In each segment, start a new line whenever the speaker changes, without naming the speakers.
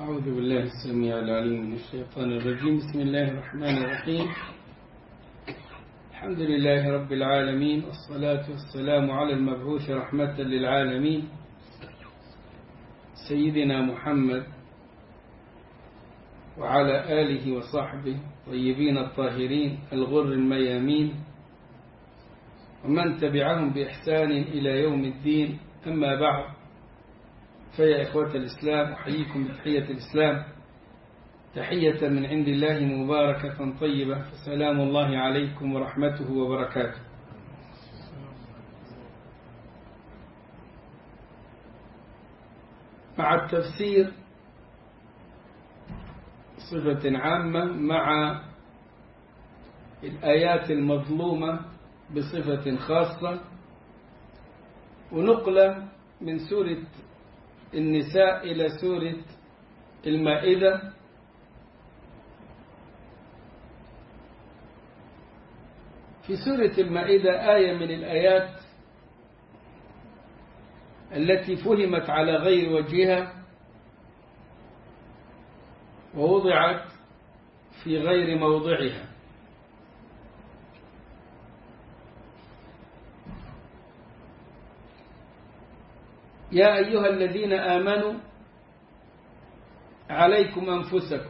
أعوذ بالله السميع العليم من الشيطان الرجيم بسم الله الرحمن الرحيم الحمد لله رب العالمين والصلاة والسلام على المبعوث رحمة للعالمين سيدنا محمد وعلى آله وصحبه طيبين الطاهرين الغر الميامين ومن تبعهم بإحسان إلى يوم الدين أما بعد فيا إخوة الإسلام أحييكم بتحية الإسلام تحية من عند الله مباركة طيبة فسلام الله عليكم ورحمته وبركاته مع التفسير صفة عامة مع الآيات المظلومة بصفة خاصة ونقلة من سورة النساء إلى سورة المائدة في سورة المائدة آية من الآيات التي فهمت على غير وجهها ووضعت في غير موضعها يا أيها الذين آمنوا عليكم أنفسكم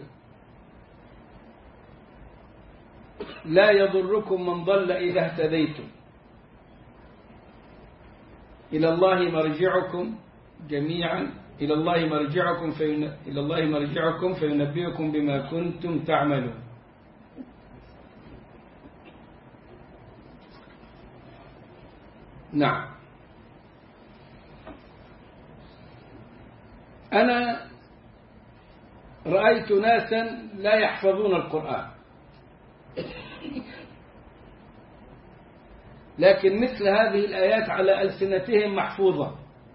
لا يضركم من ضل إذا اهتديتم إلى الله مرجعكم جميعا إلى الله مرجعكم فين... إلى الله مرجعكم فينبئكم بما كنتم تعملون نعم أنا رأيت ناسا لا يحفظون القرآن لكن مثل هذه الآيات على ألسنتهم محفوظة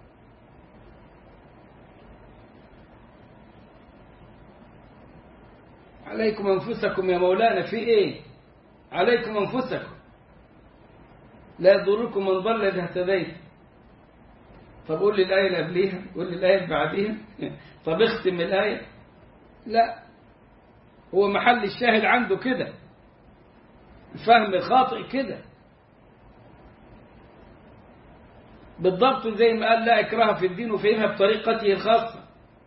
عليكم أنفسكم يا مولانا في إيه عليكم أنفسكم لا يضركم من ضل إذا اهتديت طب قول لي الآية اللي قبليها قول لي الآية اللي بعديها طب اختم الآية لا هو محل الشاهد عنده كده الفهم الخاطئ كده بالضبط زي ما قال لا إكراه في الدين وفهمها بطريقته الخاصة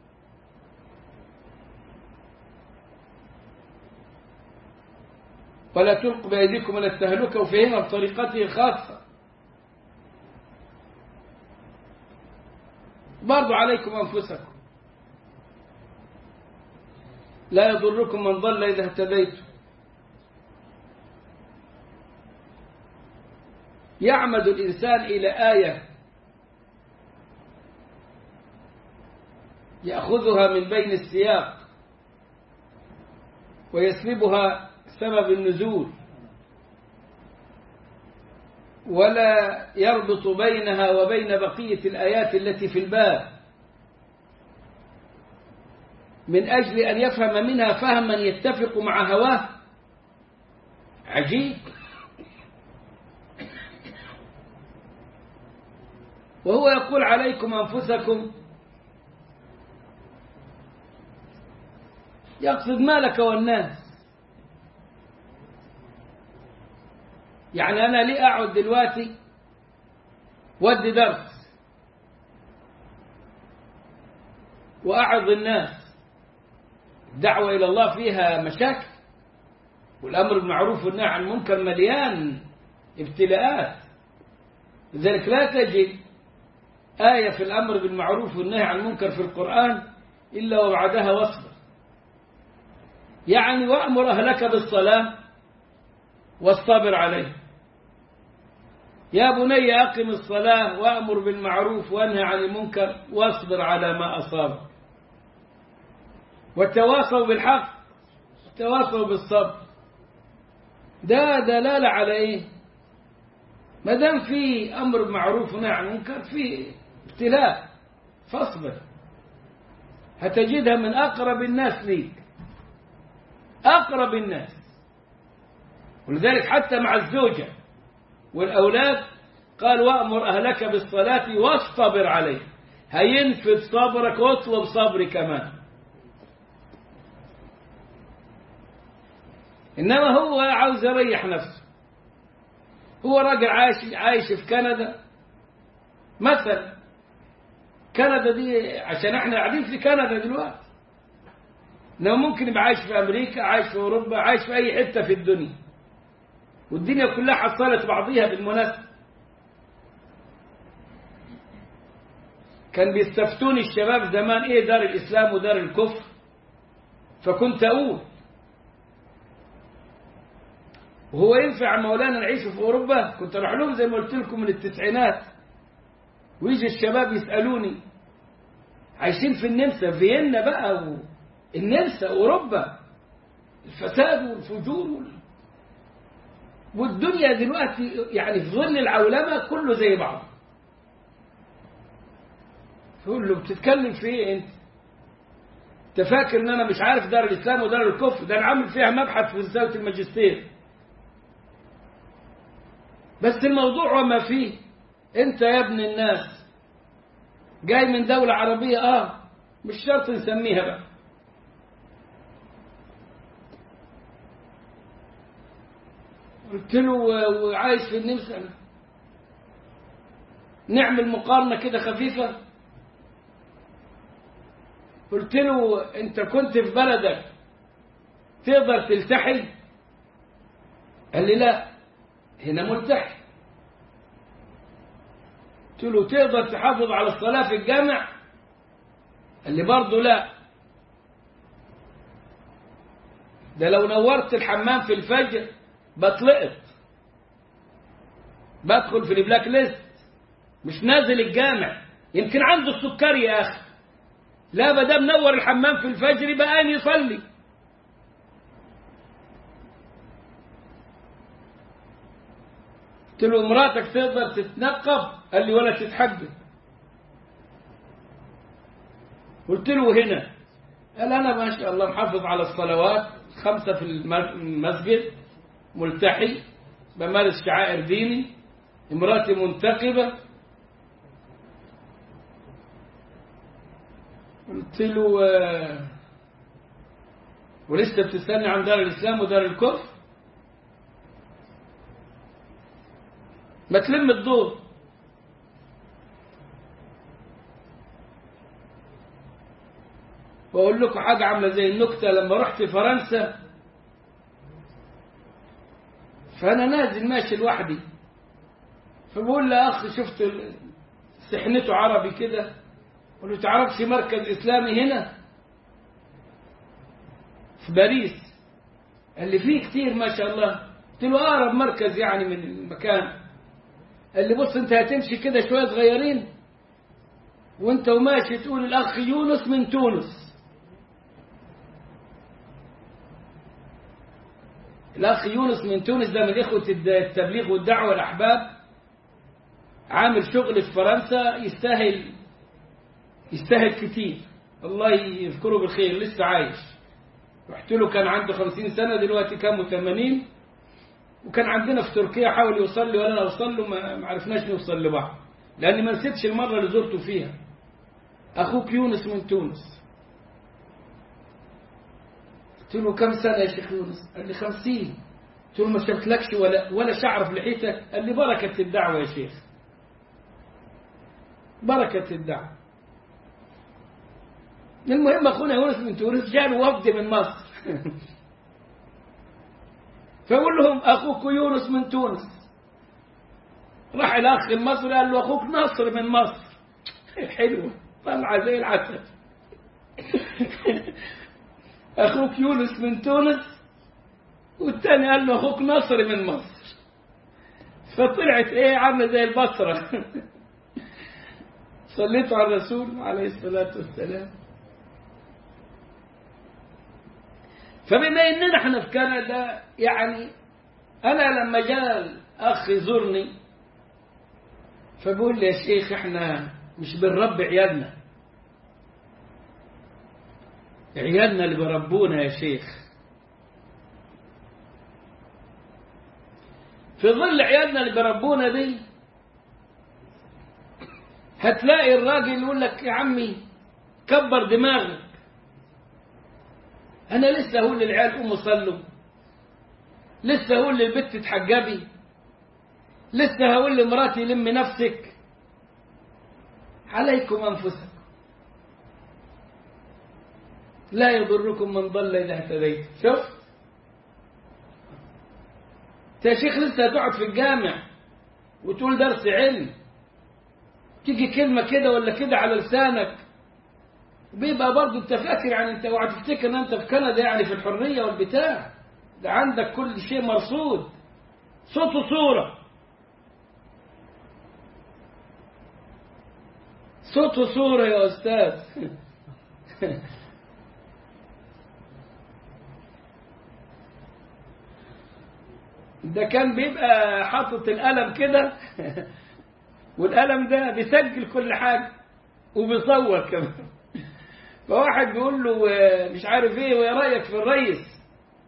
ولا تلقوا بأيديكم إلى التهلكة وفهمها بطريقته الخاصة برضو عليكم أنفسكم لا يضركم من ضل إذا اهتديتم يعمد الإنسان إلى آية يأخذها من بين السياق ويسلبها سبب النزول ولا يربط بينها وبين بقية الآيات التي في الباب من أجل أن يفهم منها فهما يتفق مع هواه عجيب وهو يقول عليكم أنفسكم يقصد مالك والناس يعني أنا ليه أقعد دلوقتي ودي درس وأعظ الناس الدعوة إلى الله فيها مشاكل والأمر بالمعروف والنهي عن المنكر مليان ابتلاءات لذلك لا تجد آية في الأمر بالمعروف والنهي عن المنكر في القرآن إلا وبعدها واصبر يعني وأمر أهلك بالصلاة واصطبر عليه يا بني أقم الصلاة وأمر بالمعروف وانهى عن المنكر واصبر على ما أصاب وتواصوا بالحق وتواصوا بالصبر ده دلالة على إيه ما دام في أمر بالمعروف ونهي عن المنكر في ابتلاء فاصبر هتجدها من أقرب الناس ليك أقرب الناس ولذلك حتى مع الزوجة والأولاد قال وأمر أهلك بالصلاة واصطبر عليه هينفذ صبرك واطلب صبري كمان إنما هو عاوز يريح نفسه هو راجل عايش عايش في كندا مثلا كندا دي عشان احنا قاعدين في كندا دلوقتي انما ممكن يبقى عايش في امريكا عايش في اوروبا عايش في اي حته في الدنيا والدنيا كلها حصلت بعضيها بالمناسبه كان بيستفتوني الشباب زمان ايه دار الاسلام ودار الكفر فكنت اقول وهو ينفع مولانا نعيش في اوروبا كنت اروح لهم زي ما قلت لكم من التسعينات ويجي الشباب يسالوني عايشين في النمسا فيينا بقى و... النمسا اوروبا الفساد والفجور وال... والدنيا دلوقتي يعني في ظل العولمه كله زي بعض يقول له بتتكلم في ايه انت انت فاكر ان انا مش عارف دار الاسلام ودار الكفر ده انا عامل فيها مبحث في رساله الماجستير بس الموضوع وما فيه انت يا ابن الناس جاي من دولة عربية اه مش شرط نسميها بقى قلت له وعايش في النمسا نعمل مقارنة كده خفيفة قلت له انت كنت في بلدك تقدر تلتحي قال لي لا هنا ملتحي قلت له تقدر تحافظ على الصلاة في الجامع قال لي برضه لا ده لو نورت الحمام في الفجر بطلقت بدخل في البلاك ليست مش نازل الجامع يمكن عنده السكري يا اخي لا ما دام نور الحمام في الفجر يبقى ان يصلي قلت له مراتك تقدر تتنقب قال لي ولا تتحجب قلت له هنا قال انا ما شاء الله محافظ على الصلوات خمسه في المسجد ملتحي بمارس شعائر ديني امراتي منتقبه قلت له آه ولسه بتستنى عن دار الاسلام ودار الكفر ما تلم الدور واقول لكم حاجه عامله زي النكته لما رحت فرنسا فانا نازل ماشي لوحدي فبقول له اخ شفت سحنته عربي كده قال له تعرفش مركز اسلامي هنا في باريس قال لي فيه كتير ما شاء الله قلت له اقرب مركز يعني من المكان قال لي بص انت هتمشي كده شويه صغيرين وانت وماشي تقول الاخ يونس من تونس الاخ يونس من تونس ده من اخوه التبليغ والدعوه الاحباب عامل شغل في فرنسا يستاهل يستاهل كتير الله يذكره بالخير لسه عايش رحت له كان عنده خمسين سنة دلوقتي كان ثمانين وكان عندنا في تركيا حاول يوصل لي ولا أوصل له ما عرفناش نوصل لبعض لأني ما نسيتش المرة اللي زرته فيها أخوك يونس من تونس قلت له كم سنة يا شيخ يونس قال لي خمسين قلت له ما شفتلكش ولا ولا شعر في لحيتك قال لي بركة الدعوة يا شيخ بركة الدعوة المهم أخونا يونس من تونس جاء وفد من مصر فيقول لهم أخوك يونس من تونس راح الأخ المصري قال له أخوك نصر من مصر حلوة طلعة زي العسل أخوك يونس من تونس والتاني قال له أخوك نصر من مصر فطلعت إيه عاملة زي البصرة صليتوا على الرسول عليه الصلاة والسلام فبما اننا احنا في كندا يعني انا لما جاء الاخ يزورني فبقول لي يا شيخ احنا مش بنربي عيالنا عيالنا اللي بربونا يا شيخ في ظل عيالنا اللي بربونا دي هتلاقي الراجل يقول لك يا عمي كبر دماغك انا لسه اقول للعيال قوموا صلوا لسه هقول للبت تحجبي لسه هقول لمراتي لم نفسك عليكم أنفسكم لا يضركم من ضل إذا اهتديت شوف يا شيخ لسه هتقعد في الجامع وتقول درس علم تيجي كلمة كده ولا كده على لسانك بيبقى برضه انت فاكر يعني انت اوعى تفتكر ان انت في كندا يعني في الحرية والبتاع ده عندك كل شيء مرصود صوت وصورة صوت وصورة يا أستاذ ده كان بيبقى حاطط القلم كده والقلم ده بيسجل كل حاجة وبيصور كمان فواحد بيقول له مش عارف ايه وايه رأيك في الرئيس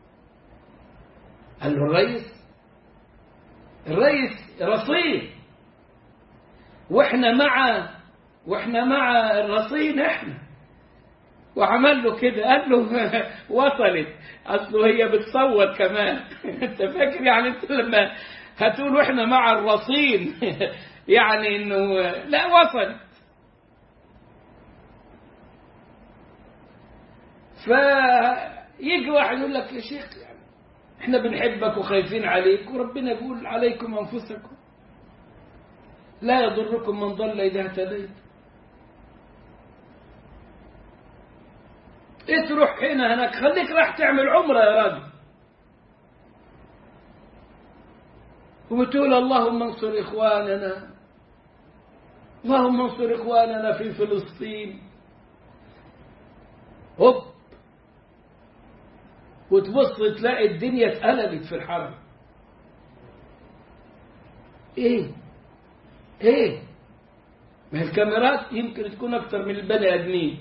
قال له الرئيس الرئيس رصين واحنا مع واحنا مع الرصين احنا وعمل له كده قال له وصلت اصله هي بتصور كمان انت فاكر يعني انت لما هتقول واحنا مع الرصين يعني انه لا وصلت فيجي واحد يقول لك يا شيخ يعني احنا بنحبك وخايفين عليك وربنا يقول عليكم انفسكم لا يضركم من ضل اذا اهتديت ايه تروح هنا هناك خليك راح تعمل عمره يا راجل وبتقول اللهم انصر اخواننا اللهم انصر اخواننا في فلسطين هوب وتبص تلاقي الدنيا اتقلبت في الحرم ايه ايه ما هي الكاميرات يمكن تكون اكتر من البني ادمين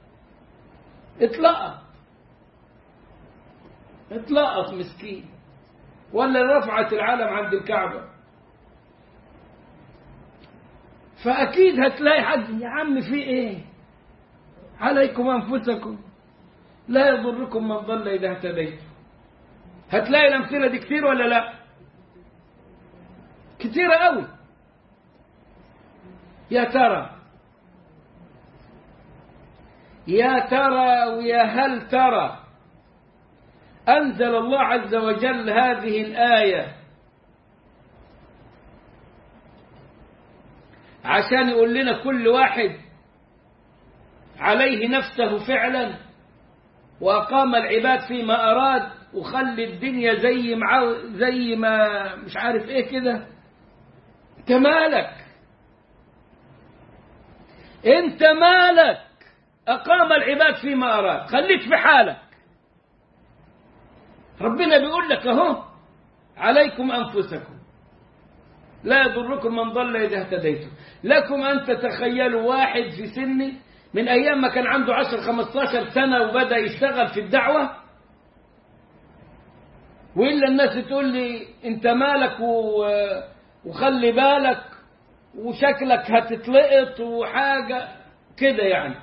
اتلقط اتلقط مسكين ولا رفعت العالم عند الكعبة فأكيد هتلاقي حد يا عم في ايه عليكم أنفسكم لا يضركم من ضل إذا اهتديتم هتلاقي الأمثلة دي كتير ولا لا كتيرة قوي يا ترى يا ترى ويا هل ترى أنزل الله عز وجل هذه الآية عشان يقول لنا كل واحد عليه نفسه فعلا وأقام العباد فيما أراد وخلي الدنيا زي ما زي ما مش عارف ايه كده انت مالك انت مالك أقام العباد فيما أراد خليك في حالك ربنا بيقول لك أهو عليكم أنفسكم لا يضركم من ضل إذا اهتديتم لكم أن تتخيلوا واحد في سني من أيام ما كان عنده عشر خمستاشر سنة وبدأ يشتغل في الدعوة وإلا الناس تقول لي أنت مالك و... وخلي بالك وشكلك هتتلقط وحاجة كده يعني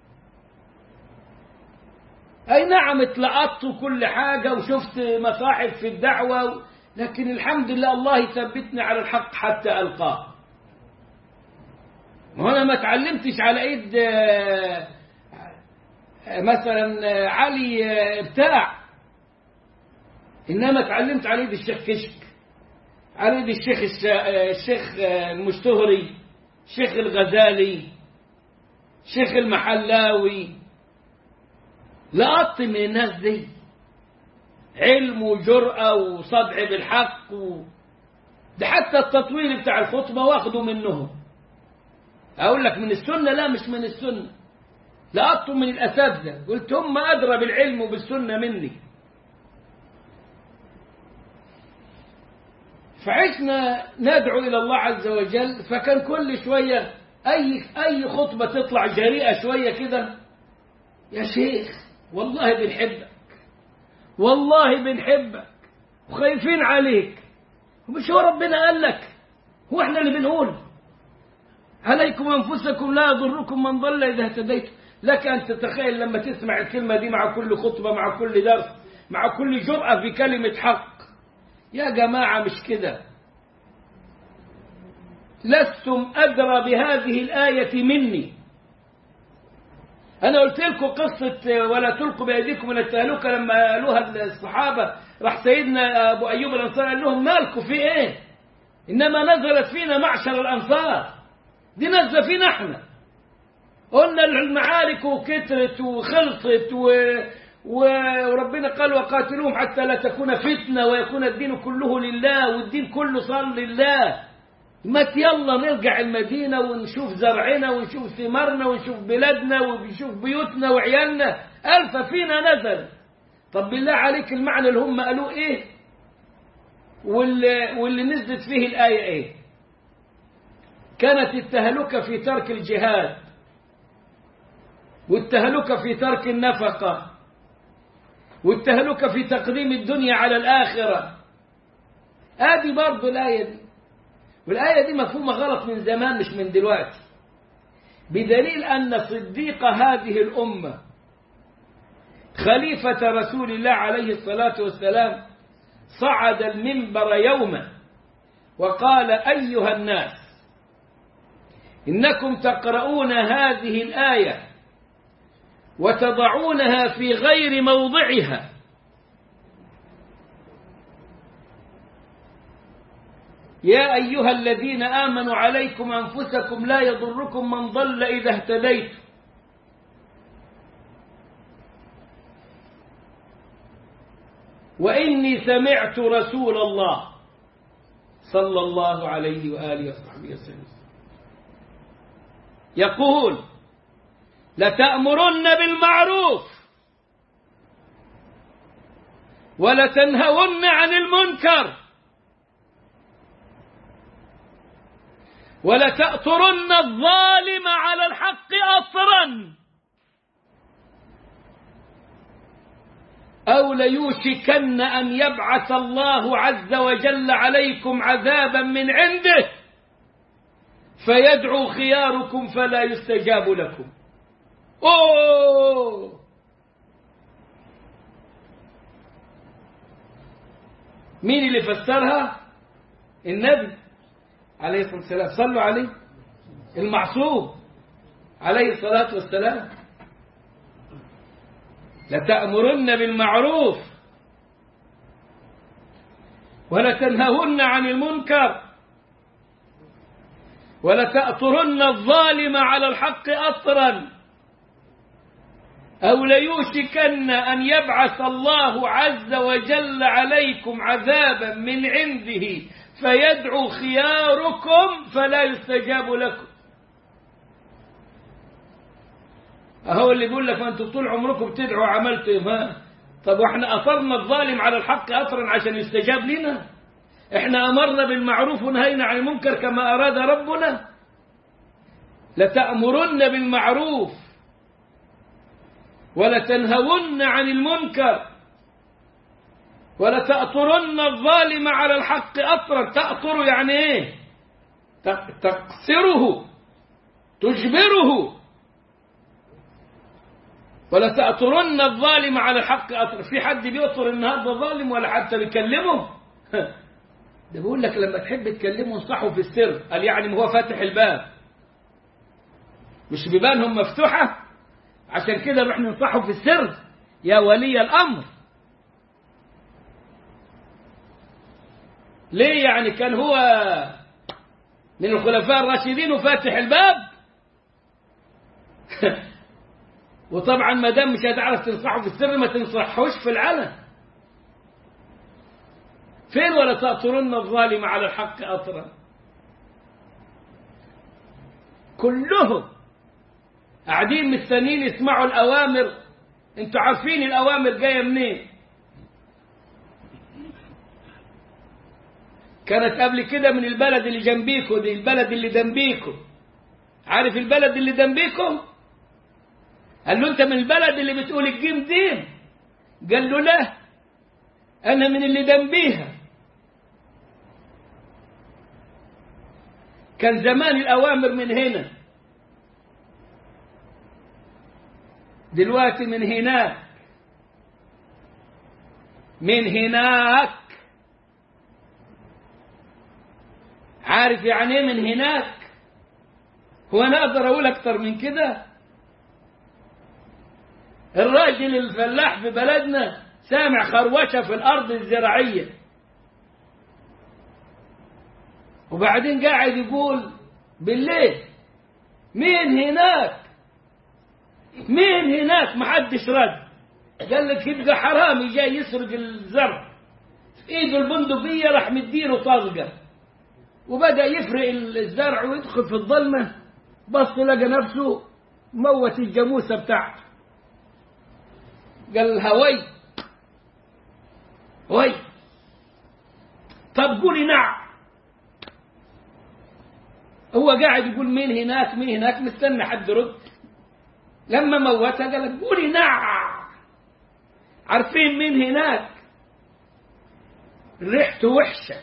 أي نعم اتلقطت كل حاجة وشفت مصاحب في الدعوة لكن الحمد لله الله يثبتني على الحق حتى ألقاه وأنا ما تعلمتش على إيد مثلا علي بتاع إنما تعلمت على إيد الشيخ كشك على إيد الشيخ الشيخ المشتهري الشيخ الغزالي الشيخ المحلاوي لقط من الناس دي علم وجرأة وصدع بالحق و... ده حتى التطويل بتاع الخطبة واخده منهم أقول لك من السنة لا مش من السنة لقطته من الأساتذة قلت هم أدرى بالعلم وبالسنة مني فعشنا ندعو إلى الله عز وجل فكان كل شوية أي أي خطبة تطلع جريئة شوية كده يا شيخ والله بنحبك والله بنحبك وخايفين عليك ومش هو ربنا قال لك هو احنا اللي بنقول عليكم انفسكم لا يضركم من ضل اذا اهتديتم لك ان تتخيل لما تسمع الكلمه دي مع كل خطبه مع كل درس مع كل جرأه في كلمه حق يا جماعة مش كده لستم أدرى بهذه الآية مني أنا قلت لكم قصة ولا تلقوا بأيديكم من التهلكة لما قالوها الصحابة راح سيدنا أبو أيوب الأنصاري قال لهم مالكم في إيه إنما نزلت فينا معشر الأنصار دي نزل فينا احنا قلنا المعارك وكترت وخلصت و... و... وربنا قال وقاتلوهم حتى لا تكون فتنة ويكون الدين كله لله والدين كله صار لله ما يلا نرجع المدينة ونشوف زرعنا ونشوف ثمارنا ونشوف بلادنا ونشوف بيوتنا وعيالنا ألف فينا نزل طب بالله عليك المعنى اللي هم قالوه ايه واللي, واللي نزلت فيه الآية ايه كانت التهلكة في ترك الجهاد والتهلكة في ترك النفقة والتهلكة في تقديم الدنيا على الآخرة هذه برضه الآية دي والآية دي مفهومة غلط من زمان مش من دلوقتي بدليل أن صديق هذه الأمة خليفة رسول الله عليه الصلاة والسلام صعد المنبر يوما وقال أيها الناس إنكم تقرؤون هذه الآية وتضعونها في غير موضعها يا أيها الذين آمنوا عليكم أنفسكم لا يضركم من ضل إذا اهتديت وإني سمعت رسول الله صلى الله عليه وآله وصحبه وسلم يقول لتأمرن بالمعروف ولتنهون عن المنكر ولتأطرن الظالم على الحق أطرا أو ليوشكن أن يبعث الله عز وجل عليكم عذابا من عنده فيدعو خياركم فلا يستجاب لكم أوه مين اللي فسرها النبي عليه الصلاة والسلام صلوا عليه المعصوم عليه الصلاة والسلام لتأمرن بالمعروف ولتنهون عن المنكر ولتأطرن الظالم على الحق أطرا أو ليوشكن أن يبعث الله عز وجل عليكم عذابا من عنده فيدعو خياركم فلا يستجاب لكم أهو اللي يقول لك ما أنتم طول عمركم بتدعوا عملتوا ما طب واحنا أطرنا الظالم على الحق أطرا عشان يستجاب لنا احنا أمرنا بالمعروف ونهينا عن المنكر كما أراد ربنا لتأمرن بالمعروف ولتنهون عن المنكر ولتأطرن الظالم على الحق أطرا تأطر يعني ايه تقصره تجبره ولتأطرن الظالم على الحق أطر في حد بيأطر النهارده ظالم ولا حتى بيكلمه ده بيقول لك لما تحب تكلمه انصحه في السر قال يعني هو فاتح الباب مش بيبانهم مفتوحة عشان كده نروح ننصحه في السر يا ولي الأمر ليه يعني كان هو من الخلفاء الراشدين وفاتح الباب وطبعا ما دام مش هتعرف تنصحه في السر ما تنصحوش في العلن فين ولا تأطرن الظالم على الحق أطرا كلهم قاعدين مستنيين يسمعوا الأوامر انتوا عارفين الأوامر جاية منين كانت قبل كده من البلد اللي جنبيكم دي البلد اللي جنبيكم عارف البلد اللي جنبيكم قال له انت من البلد اللي بتقول الجيم دين قال له لا انا من اللي جنبيها كان زمان الاوامر من هنا دلوقتي من هناك من هناك عارف يعني ايه من هناك هو انا اقدر اقول اكتر من كده الراجل الفلاح في بلدنا سامع خروشه في الارض الزراعيه وبعدين قاعد يقول بالليل مين هناك مين هناك محدش رد قال لك يبقى حرامي جاي يسرق الزرع في ايده البندقيه راح مديله طلقه وبدا يفرق الزرع ويدخل في الظلمه بص لقى نفسه موت الجاموسه بتاعته قال لها وي وي طب قولي نعم هو قاعد يقول مين هناك مين هناك مستنى حد يرد لما موتها قال لك قولي نعم عارفين مين هناك ريحته وحشه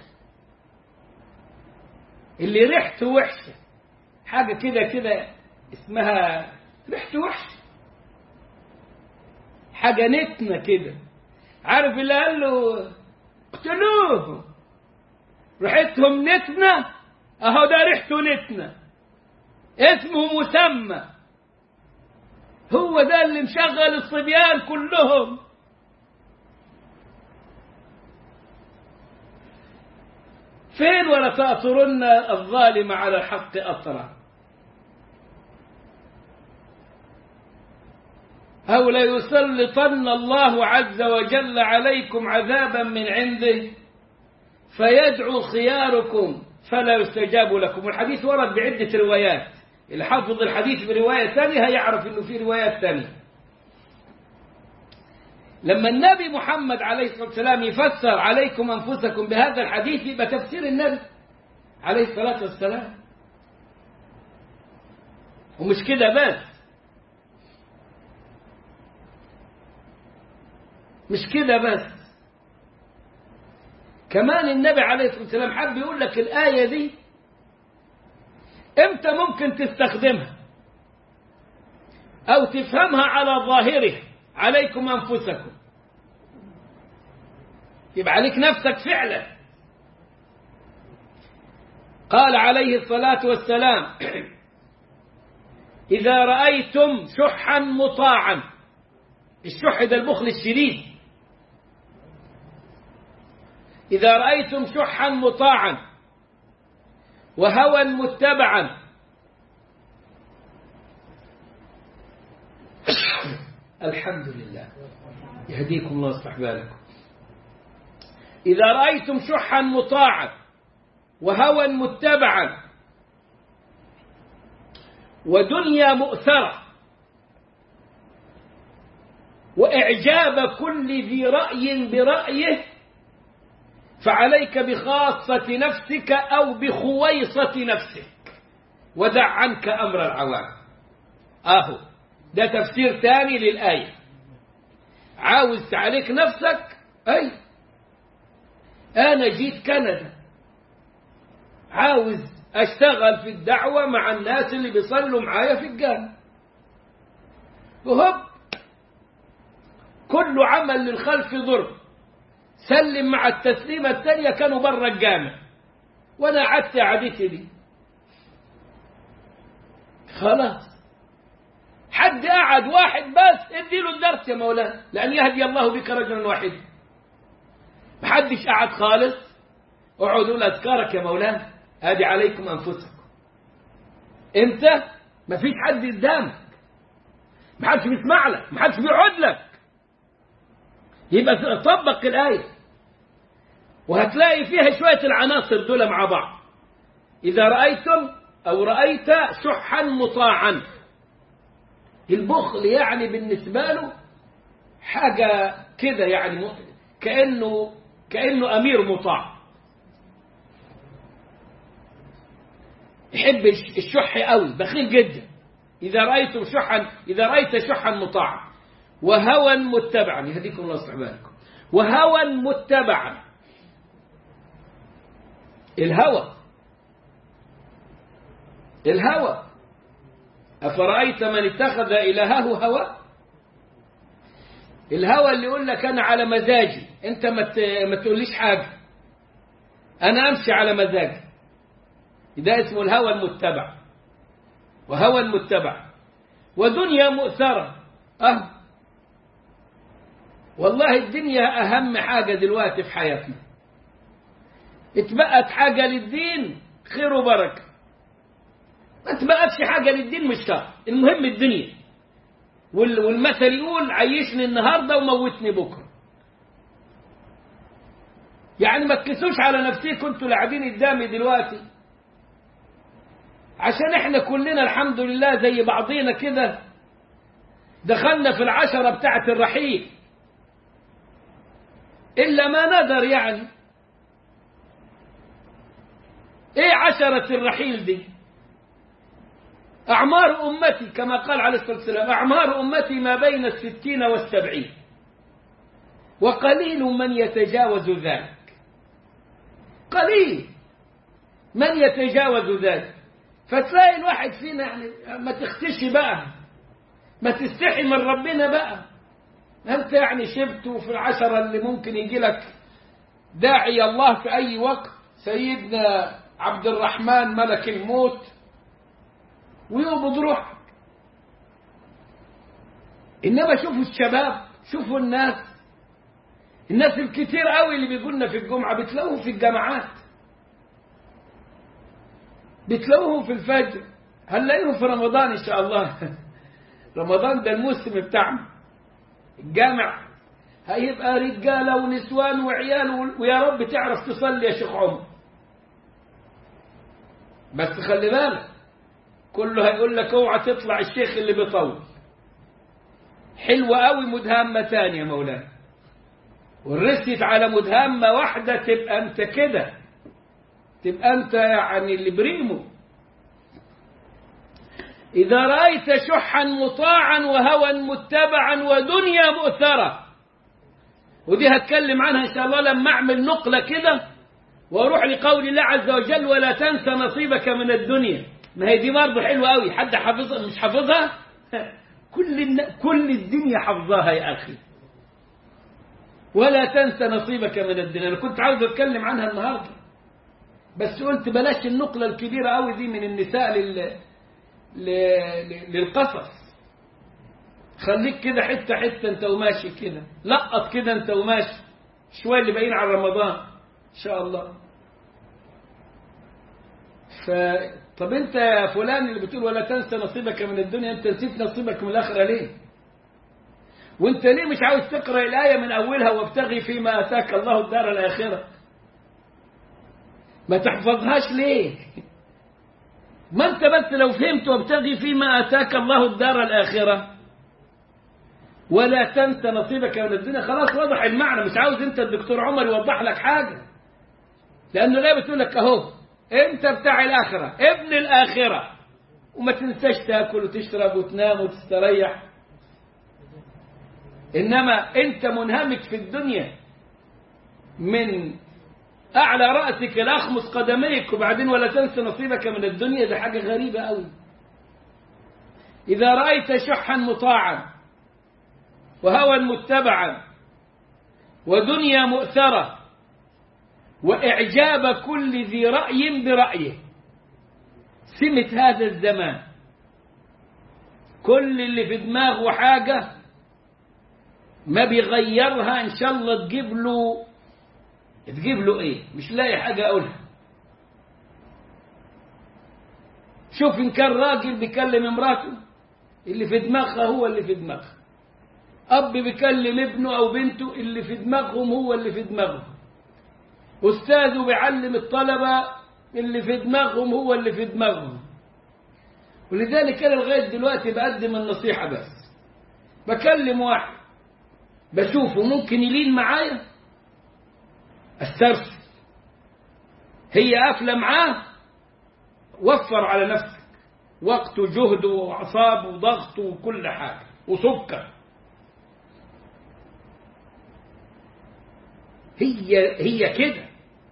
اللي ريحته وحشه حاجه كده كده اسمها ريحته وحشه حاجه نتنه كده عارف اللي قال له اقتلوه ريحتهم نتنه اهو ده ريحته نتنه اسمه مسمى هو ده اللي مشغل الصبيان كلهم فين ولا تأثرن الظالم على الحق أثرا أو ليسلطن الله عز وجل عليكم عذابا من عنده فيدعو خياركم فلا يستجاب لكم والحديث ورد بعدة روايات اللي حافظ الحديث برواية ثانية هيعرف انه في روايات ثانية لما النبي محمد عليه الصلاة والسلام يفسر عليكم أنفسكم بهذا الحديث يبقى تفسير النبي عليه الصلاة والسلام ومش كده بس مش كده بس كمان النبي عليه الصلاة والسلام حب يقول لك الآية دي امتى ممكن تستخدمها أو تفهمها على ظاهره عليكم أنفسكم يبقى عليك نفسك فعلا قال عليه الصلاة والسلام إذا رأيتم شحا مطاعا الشح ده البخل الشديد إذا رأيتم شحا مطاعا وهوى متبعا الحمد لله يهديكم الله ويصلح بالكم إذا رأيتم شحا مطاعا وهوى متبعا ودنيا مؤثرة وإعجاب كل ذي رأي برأيه فعليك بخاصة نفسك أو بخويصة نفسك ودع عنك أمر العوام أهو ده تفسير ثاني للآية عاوز تعليك نفسك أي أنا جيت كندا عاوز أشتغل في الدعوة مع الناس اللي بيصلوا معايا في الجامع وهب كل عمل للخلف ضر سلم مع التسليمة الثانية كانوا برا الجامع وأنا قعدت قعدتي دي خلاص حد قعد واحد بس اديله الدرس يا مولانا لأن يهدي الله بك رجلا واحدا محدش قعد خالص اقعدوا اذكارك يا مولانا ادي عليكم انفسكم انت مفيش حد قدامك محدش بيسمع لك محدش بيقعد لك يبقى طبق الآية وهتلاقي فيها شوية العناصر دول مع بعض إذا رأيتم أو رأيت شحا مطاعا البخل يعني بالنسبة له حاجة كده يعني كأنه كأنه أمير مطاع يحب الشح قوي بخيل جدا إذا رأيتم شحا إذا رأيت شحا مطاعا وهوى متبعا يهديكم الله يصلح بالكم وهوى متبعا الهوى الهوى أفرأيت من اتخذ إلهه هوى الهوى اللي يقول لك أنا على مزاجي أنت ما تقوليش حاجة أنا أمشي على مزاجي ده اسمه الهوى المتبع وهوى المتبع ودنيا مؤثرة أه والله الدنيا أهم حاجة دلوقتي في حياتنا اتبقت حاجة للدين خير وبركة ما اتبقتش حاجة للدين مش شر المهم الدنيا والمثل يقول عيشني النهاردة وموتني بكرة يعني ما تكسوش على نفسيكم انتوا اللي قاعدين قدامي دلوقتي عشان احنا كلنا الحمد لله زي بعضينا كده دخلنا في العشرة بتاعة الرحيل إلا ما ندر يعني إيه عشرة الرحيل دي أعمار أمتي كما قال عليه الصلاة والسلام أعمار أمتي ما بين الستين والسبعين وقليل من يتجاوز ذلك قليل من يتجاوز ذلك فتلاقي الواحد فينا يعني ما تختشي بقى ما تستحي من ربنا بقى أنت يعني شبت في العشرة اللي ممكن يجي لك داعي الله في أي وقت سيدنا عبد الرحمن ملك الموت ويقبض روحك إنما شوفوا الشباب شوفوا الناس الناس الكتير قوي اللي بيقولنا في الجمعة بتلاقوهم في الجامعات بتلاقوهم في الفجر هنلاقيهم في رمضان إن شاء الله رمضان ده الموسم بتاعنا الجامع هيبقى رجالة ونسوان وعيال ويا رب تعرف تصلي يا شيخ عمر بس خلي بالك كله هيقول لك اوعى تطلع الشيخ اللي بيطول حلوة قوي مدهمة تانية يا مولانا ورست على مدهمة واحدة تبقى انت كده تبقى انت يعني اللي بريمو إذا رأيت شحا مطاعا وهوى متبعا ودنيا مؤثرة ودي هتكلم عنها إن شاء الله لما أعمل نقلة كده وأروح لقول الله عز وجل ولا تنسى نصيبك من الدنيا ما هي دي برضه حلوة قوي حد حافظها مش حافظها كل الن... كل الدنيا حافظاها يا أخي ولا تنسى نصيبك من الدنيا أنا كنت عاوز أتكلم عنها النهاردة بس قلت بلاش النقلة الكبيرة قوي دي من النساء لل... للقصص خليك كده حتة حتة انت وماشي كده لقط كده انت وماشي شوية اللي باقيين على رمضان ان شاء الله ف طب انت يا فلان اللي بتقول ولا تنسى نصيبك من الدنيا انت نسيت نصيبك من الاخره ليه وانت ليه مش عاوز تقرا الايه من اولها وابتغي فيما اتاك الله الدار الاخره ما تحفظهاش ليه ما انت بس لو فهمت وابتغي فيما اتاك الله الدار الاخره ولا تنسى نصيبك من الدنيا خلاص وضح المعنى مش عاوز انت الدكتور عمر يوضح لك حاجه لانه لا بتقول لك اهو انت بتاع الاخره ابن الاخره وما تنساش تاكل وتشرب وتنام وتستريح انما انت منهمك في الدنيا من أعلى رأسك إلى أخمص قدميك وبعدين ولا تنسى نصيبك من الدنيا ده حاجة غريبة أوي إذا رأيت شحا مطاعا وهوى متبعا ودنيا مؤثرة وإعجاب كل ذي رأي برأيه سمة هذا الزمان كل اللي في دماغه حاجة ما بيغيرها إن شاء الله تجيب له تجيب له ايه مش لاقي حاجة اقولها شوف ان كان راجل بيكلم امراته اللي في دماغها هو اللي في دماغها اب بيكلم ابنه او بنته اللي في دماغهم هو اللي في دماغهم استاذه بيعلم الطلبة اللي في دماغهم هو اللي في دماغهم ولذلك انا لغايه دلوقتي بقدم النصيحه بس بكلم واحد بشوفه ممكن يلين معايا استرسل هي قافله معاه وفر على نفسك وقت وجهد واعصاب وضغط وكل حاجه وسكر هي هي كده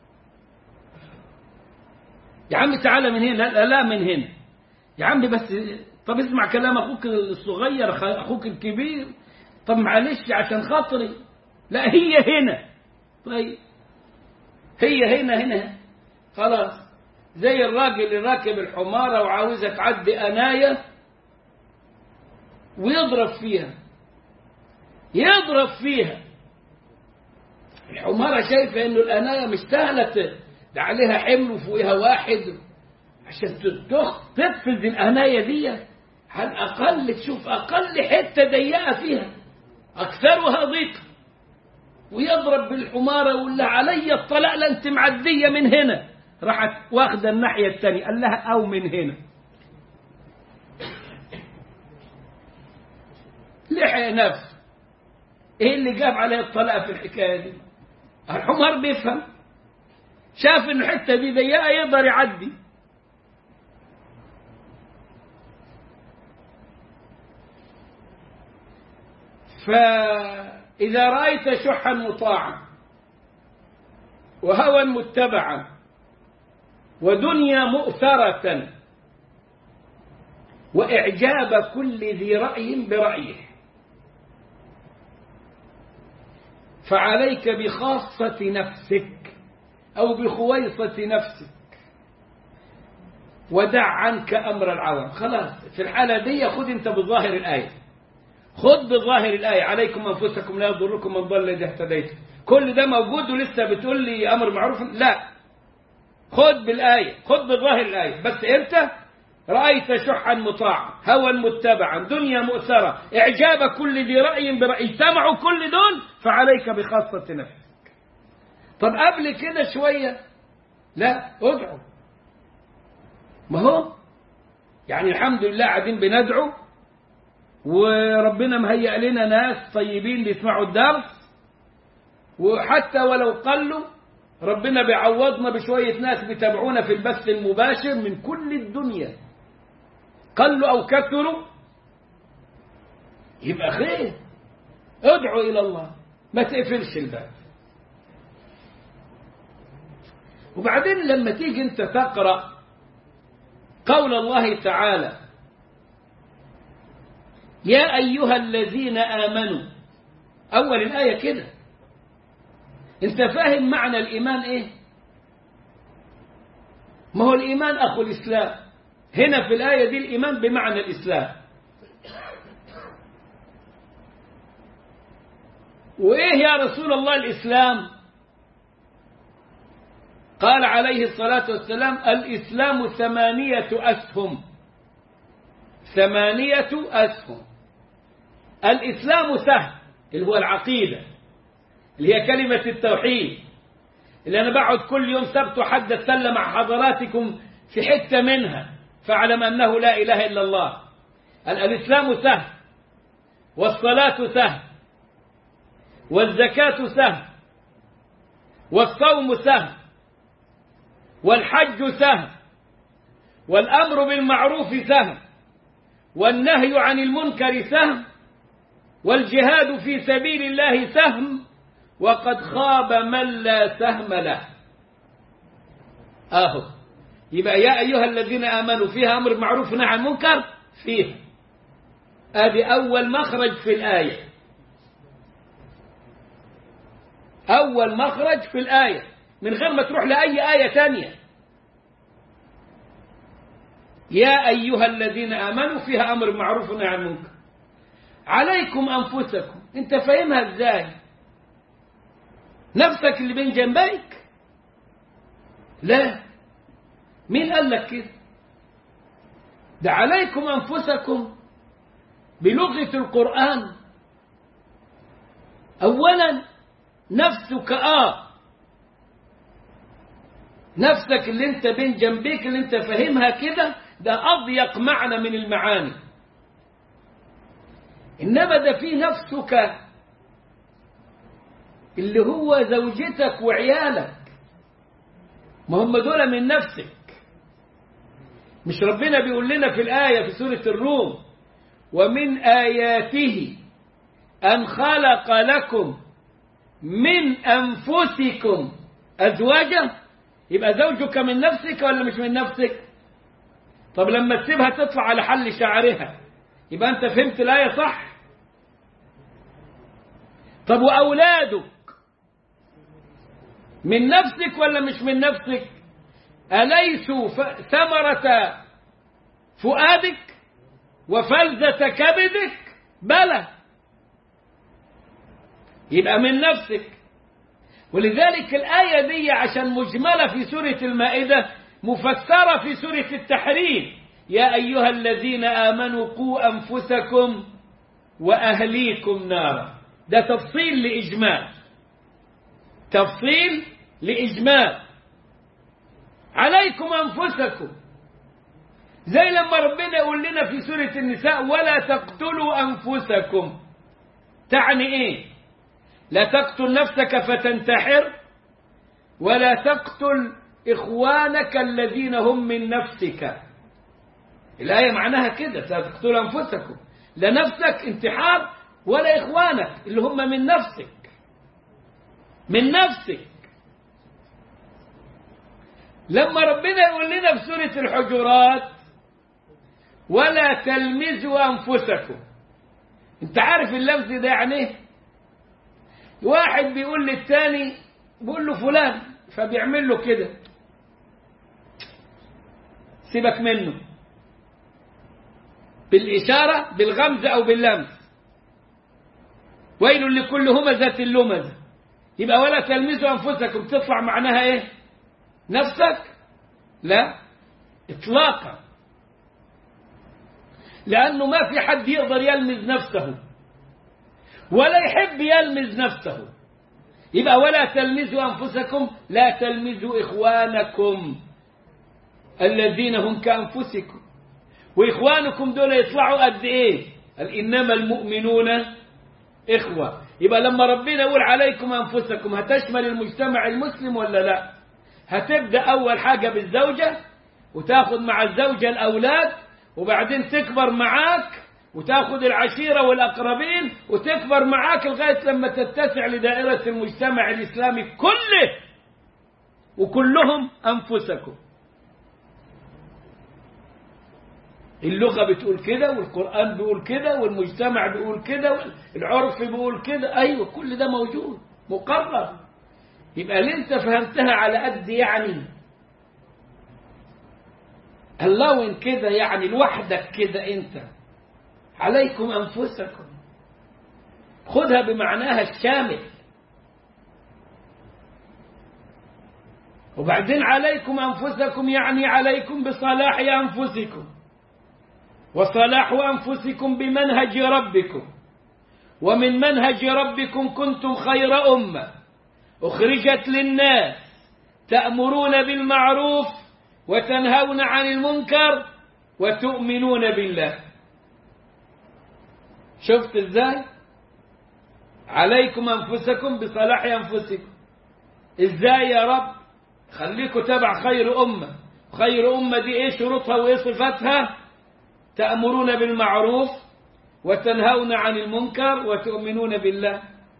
يا عم تعالى من هنا لا, لا من هنا يا عم بس طب اسمع كلام اخوك الصغير اخوك الكبير طب معلش عشان خاطري لا هي هنا طيب هي هنا هنا خلاص زي الراجل اللي راكب الحمارة وعاوزة تعدي أناية ويضرب فيها يضرب فيها الحمارة شايفة إنه الأناية مش سهلة ده عليها حمل وفوقها واحد عشان تتخ تقفز الأناية دي على الأقل تشوف أقل حتة ضيقة فيها أكثرها ضيق ويضرب بالحمارة ولا علي الطلاق لا أنت معدية من هنا راحت واخدة الناحية الثانية قال لها أو من هنا لحق نفسه ايه اللي جاب عليه الطلاق في الحكايه دي الحمار بيفهم شاف ان الحته دي ضيقه يقدر يعدي فإذا رأيت شحا مطاعا وهوى متبعا ودنيا مؤثرة وإعجاب كل ذي رأي برأيه فعليك بخاصة نفسك أو بخويصة نفسك ودع عنك أمر العوام خلاص في الحالة دي خذ أنت بظاهر الآية خذ بظاهر الآية عليكم أنفسكم لا يضركم من ضل إذا اهتديتم كل ده موجود ولسه بتقول لي أمر معروف لا خذ بالآية خذ بظاهر الآية بس أنت رأيت شحا مطاعا هوى متبعا دنيا مؤثرة إعجاب كل ذي رأي برأي اجتمعوا كل دول فعليك بخاصة نفسك طب قبل كده شوية لا ادعو ما هو يعني الحمد لله قاعدين بندعو وربنا مهيئ لنا ناس طيبين بيسمعوا الدرس وحتى ولو قلوا ربنا بيعوضنا بشوية ناس بيتابعونا في البث المباشر من كل الدنيا قلوا أو كثروا يبقى خير ادعو إلى الله ما تقفلش الباب وبعدين لما تيجي انت تقرأ قول الله تعالى يا أيها الذين آمنوا أول الآية كده انت فاهم معنى الإيمان ايه ما هو الإيمان أخو الإسلام هنا في الآية دي الإيمان بمعنى الإسلام وإيه يا رسول الله الإسلام قال عليه الصلاة والسلام الإسلام ثمانية أسهم ثمانية أسهم الإسلام سهم اللي هو العقيدة اللي هي كلمة التوحيد اللي أنا بقعد كل يوم سبت وحد أتسلم مع حضراتكم في حتة منها فاعلم أنه لا إله إلا الله الإسلام سهل والصلاة سهل والزكاة سهل والصوم سهل والحج سهل والأمر بالمعروف سهل والنهي عن المنكر سهل والجهاد في سبيل الله سهم وقد خاب من لا سهم له اهو يبقى يا ايها الذين امنوا فيها امر معروف ونهي عن المنكر فيها ادي اول مخرج في الايه اول مخرج في الايه من غير ما تروح لاي ايه تانية يا ايها الذين امنوا فيها امر معروف ونهي عن المنكر عليكم انفسكم انت فاهمها ازاي نفسك اللي بين جنبيك لا مين قال لك كده ده عليكم انفسكم بلغه القران اولا نفسك اه نفسك اللي انت بين جنبيك اللي انت فاهمها كده ده اضيق معنى من المعاني انما ده في نفسك اللي هو زوجتك وعيالك ما هم دول من نفسك مش ربنا بيقول لنا في الآية في سورة الروم ومن آياته أن خلق لكم من أنفسكم أزواجا يبقى زوجك من نفسك ولا مش من نفسك طب لما تسيبها تطلع على حل شعرها يبقى أنت فهمت الآية صح طب وأولادك من نفسك ولا مش من نفسك أليسوا ثمرة فؤادك وفلذة كبدك بلى يبقى من نفسك ولذلك الآية دي عشان مجملة في سورة المائدة مفسرة في سورة التحريم يا أيها الذين آمنوا قوا أنفسكم وأهليكم نارا ده تفصيل لإجمال تفصيل لإجمال عليكم أنفسكم زي لما ربنا يقول لنا في سورة النساء ولا تقتلوا أنفسكم تعني إيه لا تقتل نفسك فتنتحر ولا تقتل إخوانك الذين هم من نفسك الآية معناها كده لا تقتلوا أنفسكم لا نفسك انتحار ولا إخوانك اللي هم من نفسك من نفسك لما ربنا يقول لنا في سورة الحجرات ولا تلمزوا أنفسكم انت عارف اللمز ده يعني ايه واحد بيقول للتاني بيقول له فلان فبيعمل له كده سيبك منه بالإشارة بالغمز أو باللمس ويل لكل همزة لمزة يبقى ولا تلمزوا أنفسكم تطلع معناها إيه نفسك لا إطلاقا لأنه ما في حد يقدر يلمز نفسه ولا يحب يلمز نفسه يبقى ولا تلمزوا أنفسكم لا تلمزوا إخوانكم الذين هم كأنفسكم وإخوانكم دول يطلعوا قد إيه قال إنما المؤمنون إخوة يبقى لما ربنا يقول عليكم أنفسكم هتشمل المجتمع المسلم ولا لا هتبدأ أول حاجة بالزوجة وتاخد مع الزوجة الأولاد وبعدين تكبر معاك وتاخد العشيرة والأقربين وتكبر معاك لغاية لما تتسع لدائرة المجتمع الإسلامي كله وكلهم أنفسكم اللغة بتقول كده والقرآن بيقول كده والمجتمع بيقول كده والعرف بيقول كده أيوة كل ده موجود مقرر يبقى اللي انت فهمتها على قد يعني اللون كده يعني لوحدك كده انت عليكم أنفسكم خذها بمعناها الشامل وبعدين عليكم أنفسكم يعني عليكم بصلاح أنفسكم وصلاح أنفسكم بمنهج ربكم ومن منهج ربكم كنتم خير أمة أخرجت للناس تأمرون بالمعروف وتنهون عن المنكر وتؤمنون بالله شفت ازاي عليكم أنفسكم بصلاح أنفسكم ازاي يا رب خليكم تبع خير أمة خير أمة دي ايه شروطها وايه صفاتها تأمرون بالمعروف وتنهون عن المنكر وتؤمنون بالله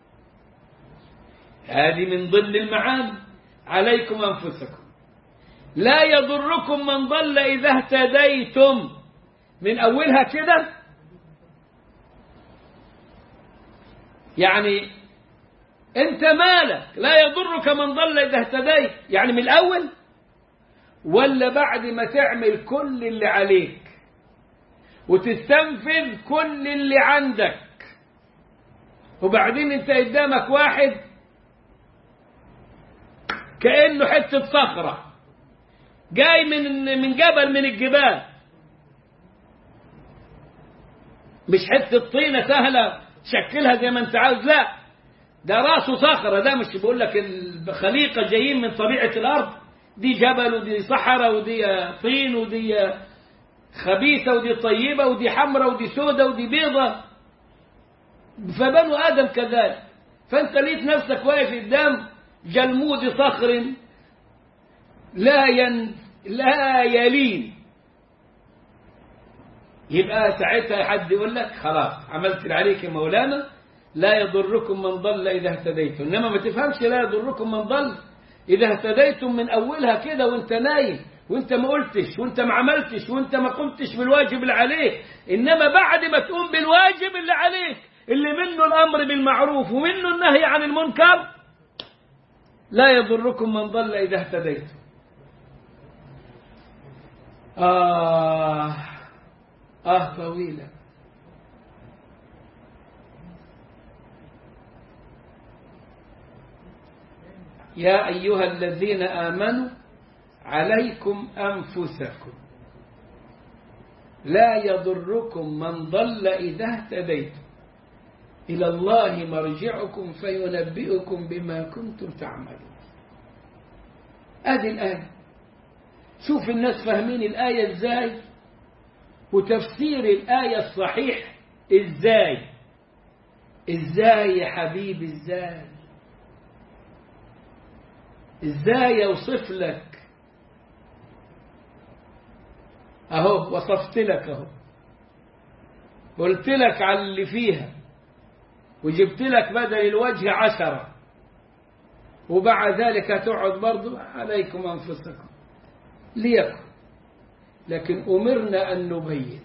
هذه من ضمن المعاني عليكم أنفسكم لا يضركم من ضل إذا اهتديتم من أولها كده يعني أنت مالك لا يضرك من ضل إذا اهتديت يعني من الأول ولا بعد ما تعمل كل اللي عليك وتستنفذ كل اللي عندك وبعدين انت قدامك واحد كأنه حتة صخرة جاي من من جبل من الجبال مش حتة طينة سهلة تشكلها زي ما انت عاوز لا ده راسه صخرة ده مش بقول لك الخليقة جايين من طبيعة الأرض دي جبل ودي صحراء ودي طين ودي خبيثة ودي طيبة ودي حمرة ودي سودة ودي بيضة فبنو آدم كذلك فأنت لقيت نفسك واقف قدام جلمود صخر لا ين لا يلين يبقى ساعتها حد يقول لك خلاص عملت اللي عليك يا مولانا لا يضركم من ضل إذا اهتديتم إنما ما تفهمش لا يضركم من ضل إذا اهتديتم من أولها كده وانت نايم وانت ما قلتش وانت ما عملتش وانت ما قمتش بالواجب اللي عليك إنما بعد ما تقوم بالواجب اللي عليك اللي منه الأمر بالمعروف ومنه النهي عن المنكر لا يضركم من ضل إذا اهتديتم آه آه طويلة يا أيها الذين آمنوا عليكم أنفسكم لا يضركم من ضل إذا اهتديتم إلى الله مرجعكم فينبئكم بما كنتم تعملون هذه الآية شوف الناس فاهمين الآية إزاي وتفسير الآية الصحيح إزاي إزاي يا حبيبي إزاي إزاي يوصف لك أهو وصفت لك أهو قلت لك على اللي فيها وجبت لك بدل الوجه عشرة وبعد ذلك هتقعد برضو عليكم أنفسكم ليكن لكن أمرنا أن نبين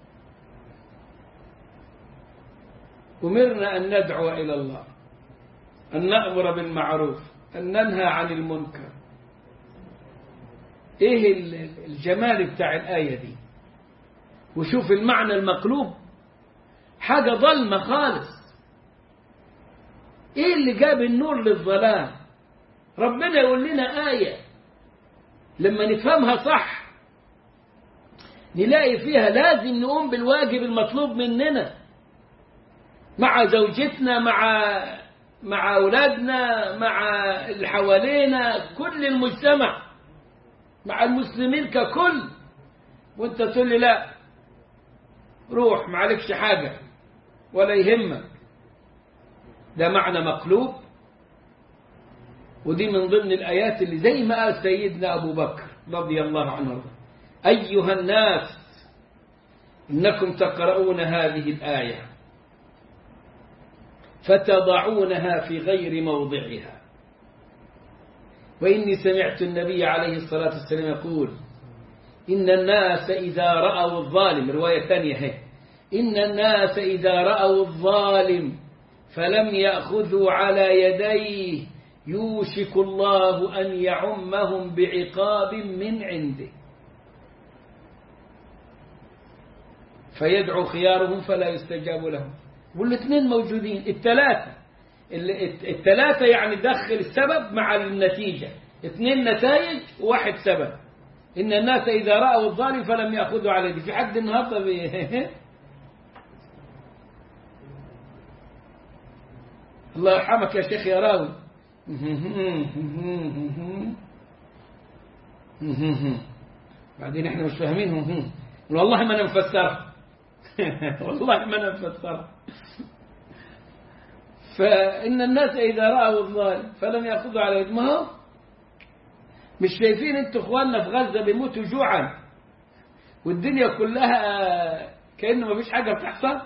أمرنا أن ندعو إلى الله أن نأمر بالمعروف أن ننهى عن المنكر إيه الجمال بتاع الآية دي وشوف المعنى المقلوب حاجة ظلمة خالص إيه اللي جاب النور للظلام ربنا يقول لنا آية لما نفهمها صح نلاقي فيها لازم نقوم بالواجب المطلوب مننا مع زوجتنا مع مع أولادنا مع اللي حوالينا كل المجتمع مع المسلمين ككل وانت تقول لي لا روح ما عليكش حاجة ولا يهمك ده معنى مقلوب ودي من ضمن الآيات اللي زي ما قال سيدنا أبو بكر رضي الله عنه أيها الناس إنكم تقرؤون هذه الآية فتضعونها في غير موضعها وإني سمعت النبي عليه الصلاة والسلام يقول إن الناس إذا رأوا الظالم رواية ثانية هي إن الناس إذا رأوا الظالم فلم يأخذوا على يديه يوشك الله أن يعمهم بعقاب من عنده فيدعو خيارهم فلا يستجاب لهم والاثنين موجودين الثلاثة الثلاثة يعني دخل السبب مع النتيجة اثنين نتائج وواحد سبب إن الناس إذا رأوا الظالم فلم يأخذوا على يده في حد النهاردة بي... الله يرحمك يا شيخ يا راوي بعدين احنا مش فاهمين والله ما نفسرها والله ما نفسرها فإن الناس إذا رأوا الظالم فلم يأخذوا على يد ما هو مش شايفين انتوا اخواننا في غزة بيموتوا جوعا والدنيا كلها كأنه ما فيش حاجة بتحصل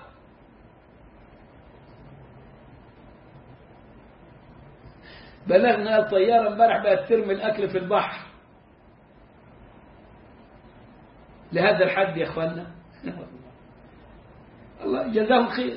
بلغنا الطيارة امبارح بقت ترمي الأكل في البحر لهذا الحد يا اخواننا الله جزاهم خير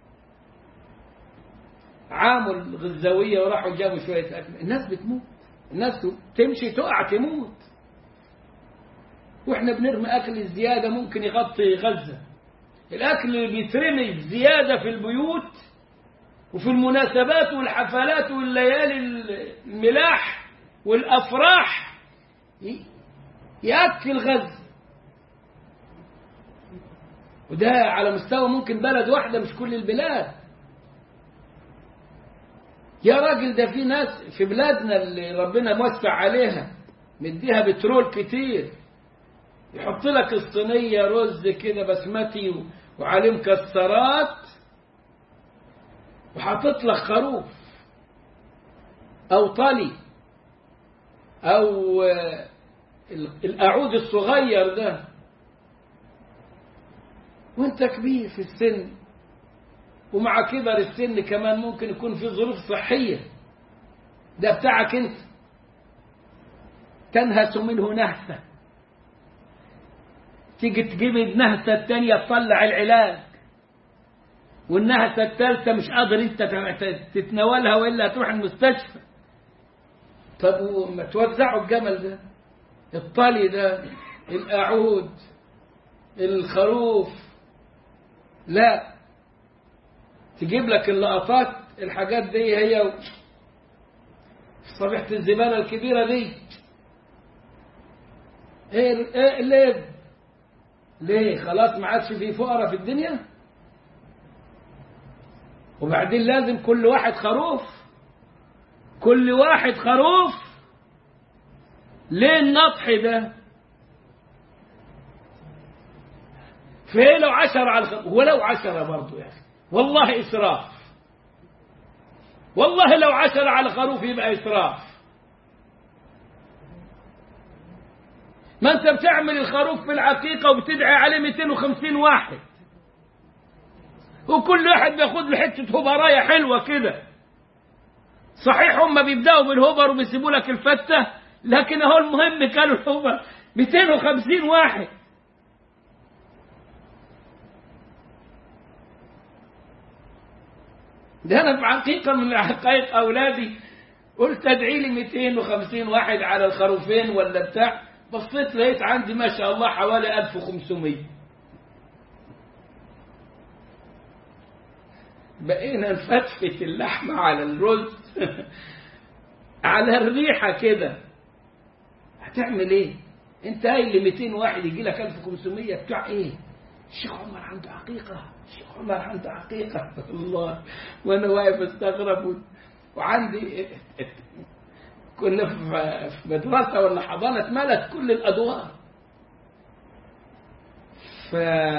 عاموا الغزاوية وراحوا جابوا شوية أكل الناس بتموت الناس تمشي تقع تموت واحنا بنرمي أكل الزيادة ممكن يغطي غزة الأكل اللي بيترمي الزيادة في البيوت وفي المناسبات والحفلات والليالي الملاح والأفراح يأكل غزة وده على مستوى ممكن بلد واحدة مش كل البلاد يا راجل ده في ناس في بلادنا اللي ربنا موسع عليها مديها بترول كتير يحط لك الصينية رز كده بسمتي وعليه مكسرات وحاطط لك خروف أو طلي أو الأعود الصغير ده وانت كبير في السن ومع كبر السن كمان ممكن يكون في ظروف صحية ده بتاعك انت تنهس منه نهسة تيجي تجيب النهسة التانية تطلع العلاج والنهسة الثالثة مش قادر انت تتناولها وإلا تروح المستشفى طب وما توزعوا الجمل ده الطلي ده الأعود الخروف لا تجيب لك اللقطات الحاجات دي هي صفيحة الزبالة الكبيرة دي ايه ايه ليه ليه خلاص ما عادش في فقراء في الدنيا وبعدين لازم كل واحد خروف كل واحد خروف ليه النطح ده فين لو عشرة على الخروف ولو عشرة برضو يا أخي والله إسراف والله لو عشرة على خروف يبقى إسراف ما أنت بتعمل الخروف في العقيقة وبتدعي عليه 250 واحد وكل واحد بياخد له حتة هبراية حلوة كده صحيح هم بيبدأوا بالهبر وبيسيبوا لك الفتة لكن هو المهم كانوا الهبر 250 واحد ده انا في حقيقه من حقائق اولادي قلت ادعي لي 250 واحد على الخروفين ولا بتاع بصيت لقيت عندي ما شاء الله حوالي 1500 بقينا نفتفت اللحمة على الرز على الريحة كده هتعمل ايه انت قايل لي 200 واحد يجي لك 1500 بتاع ايه الشيخ عمر عنده عقيقة الشيخ عمر عنده عقيقة الله وانا واقف استغرب وعندي كنا في مدرسة ولا حضانة ملت كل الأدوار ف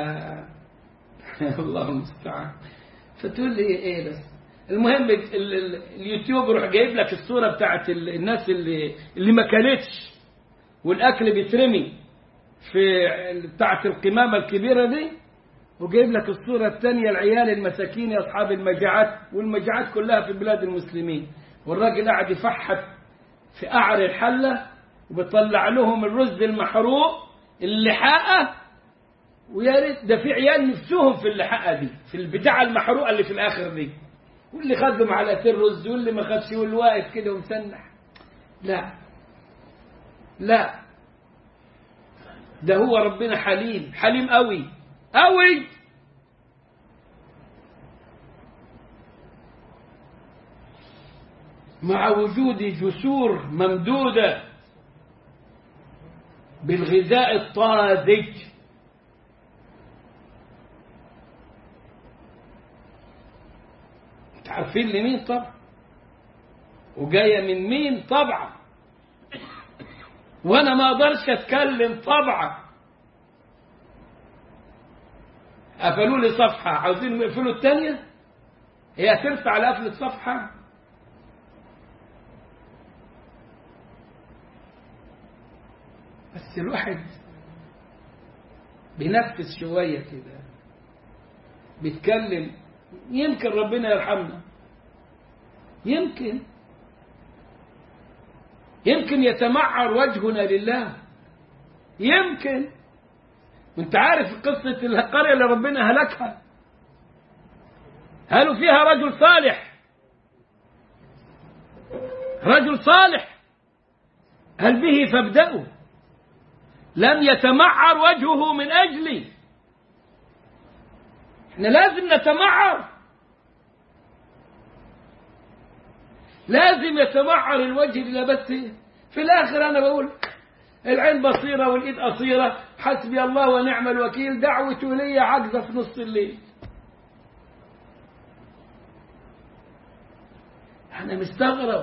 الله المستعان فتقول لي ايه بس المهم ال- ال- اليوتيوب يروح جايب لك الصورة بتاعت ال- الناس اللي اللي ما كلتش والأكل بيترمي في بتاعت القمامة الكبيرة دي وجايب لك الصورة الثانية العيال المساكين أصحاب المجاعات والمجاعات كلها في بلاد المسلمين والراجل قاعد يفحت في قعر الحلة وبيطلع لهم الرز المحروق اللحاقة ويا ريت ده في عيال نفسهم في اللحاقة دي في البتاعة المحروقة اللي في الآخر دي واللي خد معلقتين رز واللي ما خدش واللي واقف كده ومسنح لا لا ده هو ربنا حليم حليم قوي قوي مع وجود جسور ممدودة بالغذاء الطازج انت عارفين لمين طبعا وجاية من مين طبعا وانا ما اقدرش اتكلم طبعا قفلوا لي صفحة عاوزين يقفلوا الثانية هي هترفع على قفل الصفحة بس الواحد بينفس شوية كده بيتكلم يمكن ربنا يرحمنا يمكن يمكن يتمعر وجهنا لله يمكن وانت عارف قصة القرية اللي ربنا هلكها قالوا فيها رجل صالح رجل صالح هل به فابدأوا لم يتمعر وجهه من أجلي احنا لازم نتمعر لازم يتمعر الوجه لا بس في الآخر أنا بقول العين بصيرة والإيد قصيرة حسبي الله ونعم الوكيل دعوته لي عجزة في نص الليل أنا مستغرب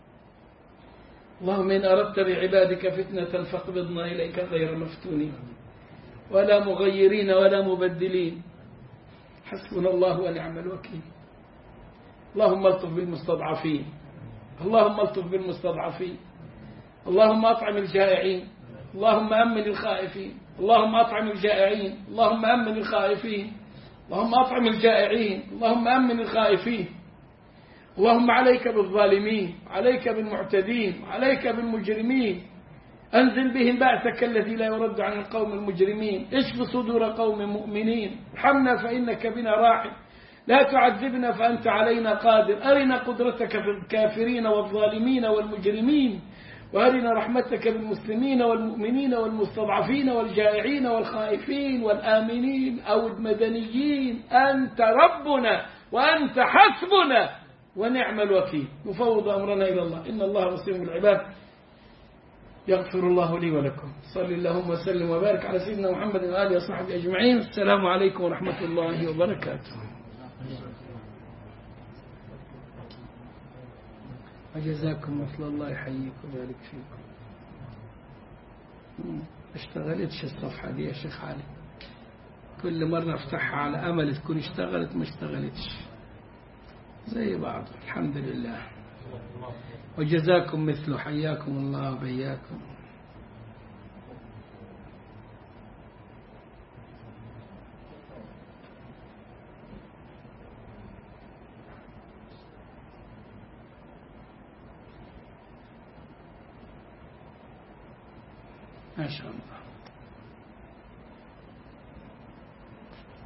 اللهم إن أردت بعبادك فتنة فاقبضنا إليك غير مفتونين ولا مغيرين ولا مبدلين حسبنا الله ونعم الوكيل اللهم الطف بالمستضعفين اللهم الطف بالمستضعفين اللهم أطعم الجائعين اللهم أمن الخائفين اللهم أطعم الجائعين اللهم أمن الخائفين اللهم أطعم الجائعين اللهم أمن الخائفين اللهم عليك بالظالمين عليك بالمعتدين عليك بالمجرمين أنزل بهم بأسك الذي لا يرد عن القوم المجرمين اشف صدور قوم مؤمنين ارحمنا فإنك بنا راحم لا تعذبنا فأنت علينا قادر أرنا قدرتك في الكافرين والظالمين والمجرمين وأرنا رحمتك بالمسلمين والمؤمنين والمستضعفين والجائعين والخائفين والآمنين أو المدنيين أنت ربنا وأنت حسبنا ونعم الوكيل نفوض أمرنا إلى الله إن الله بصير بالعباد يغفر الله لي ولكم صل اللهم وسلم وبارك على سيدنا محمد وآله وصحبه أجمعين السلام عليكم ورحمة الله وبركاته وجزاكم مثل الله يحييكم ويبارك فيكم ما اشتغلتش الصفحة دي يا شيخ علي كل مرة افتحها على أمل تكون اشتغلت ما اشتغلتش زي بعض الحمد لله وجزاكم مثل حياكم الله وبياكم ما شاء الله